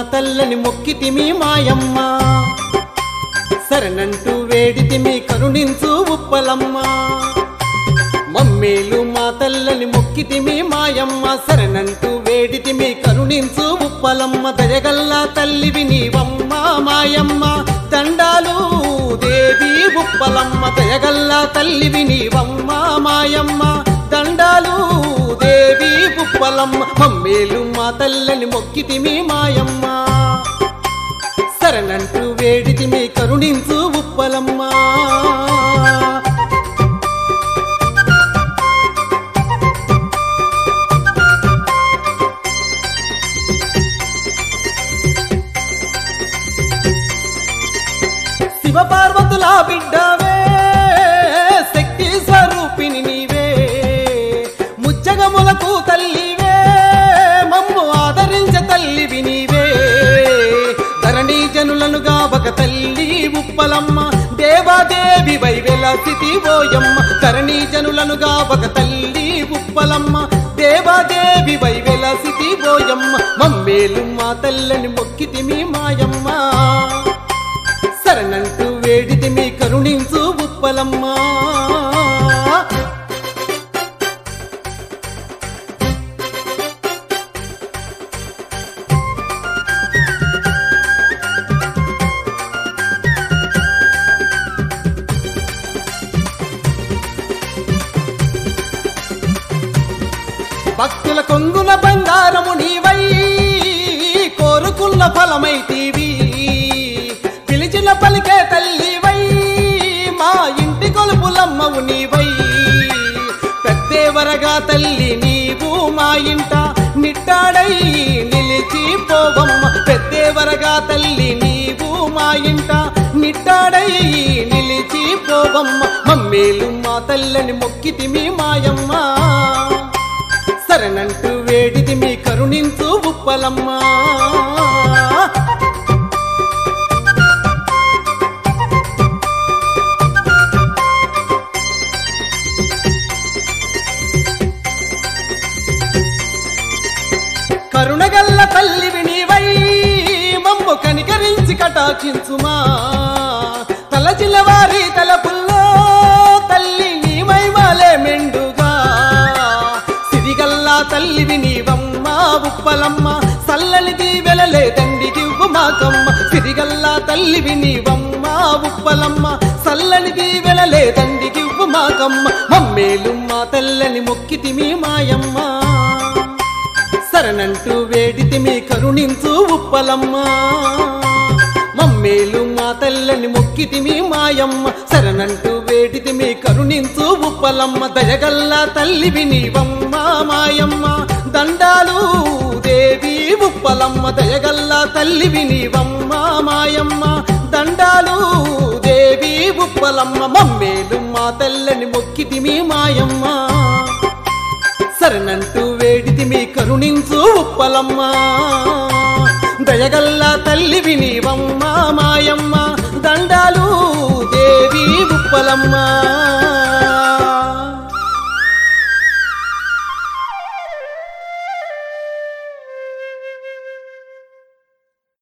తల్లని మొక్కితిమి మాయమ్మ శరణంటూ వేడితిమి కరుణించు ఉప్పలమ్మ మమ్మేలు మా తల్లని మొక్కితిమి మాయమ్మ శరణంటూ వేడితిమి కరుణించు ఉప్పలమ్మ దయగల్లా తల్లివి నీవమ్మ మాయమ్మ దండాలు దేవి ఉప్పలమ్మ దయగల్లా తల్లివి నీవమ్మ మాయమ్మ దండాలు దేవి ఉప్పలమ్మ మమ్మేలు మా తల్లని మొక్కితిమి మాయమ్మ శరణంటూ వేడితిమి కరుణించు ఉప్పలమ్మ శివపార్వతుల బిడ్డవే శక్తి స్వరూపిణి నీవే ముచ్చగములకు తల్లివే మమ్ము ఆదరించ తల్లివి నీవే ధరణి జనులను గావక తల్లి ఉప్పలమ్మ దేవాదేవి వైవెల స్థితి ఓయమ్మ ధరణి జనులను గావక తల్లి ఉప్పలమ్మ దేవాదేవి వైవెల స్థితి ఓయమ్మ మమ్మేలు మా తల్లని మొక్కితిమి మాయమ్మ శరణంటూ వేడితి మీ కరుణించు ఉప్పలమ్మా భక్తుల కొంగున బంగారము నీవై కోరుకున్న ఫలమైతీవి పిలిచిన పలికే తల్లివై మా ఇంటి కొలుపులమ్మవు నీవై పెద్దేవరగా తల్లి నీవు మా ఇంట నిట్టాడై నిలిచి పోవమ్మ పెద్దేవరగా తల్లి నీవు మా ఇంట నిట్టాడై నిలిచి పోవమ్మ మమ్మేలు మా తల్లని మొక్కితిమి మాయమ్మ శరణంటూ వేడిది మీ కరుణించు ఉప్పలమ్మా కరుణగల్ల తల్లివి నీవై మమ్ము కనికరించి కటాక్షించుమా తలచిన వారి తలపుల్లో తల్లి నీవై మాలే మెండుగా సిరిగల్లా తల్లివి నీవమ్మ ఉప్పలమ్మ సల్లని దీవెలలే తండ్రికి మాకమ్మ సిరిగల్లా తల్లివి నీవమ్మ ఉప్పలమ్మ సల్లని దీవెలలే తండ్రికి మాకమ్మ మమ్మేలు మా తల్లని మొక్కితిమి మాయమ్మ శరణంటూ వేడితి మీ కరుణించు ఉప్పలమ్మ మమ్మేలు మా తల్లని మొక్కితి మీ మాయమ్మ శరణంటూ వేడితి మీ కరుణించు ఉప్పలమ్మ దయగల్లా తల్లివి నీవమ్మ మాయమ్మ దండాలు దేవి ఉప్పలమ్మ దయగల్లా తల్లివి నీవమ్మ మాయమ్మ దండాలు దేవి ఉప్పలమ్మ మమ్మేలు మా తల్లని మొక్కితి మీ మాయమ్మ శరణంటూ వేడితి మీ కరుణించు ఉప్పలమ్మ దయగల్లా తల్లి వినివమ్మ మాయమ్మ దండాలు దేవి ఉప్పలమ్మ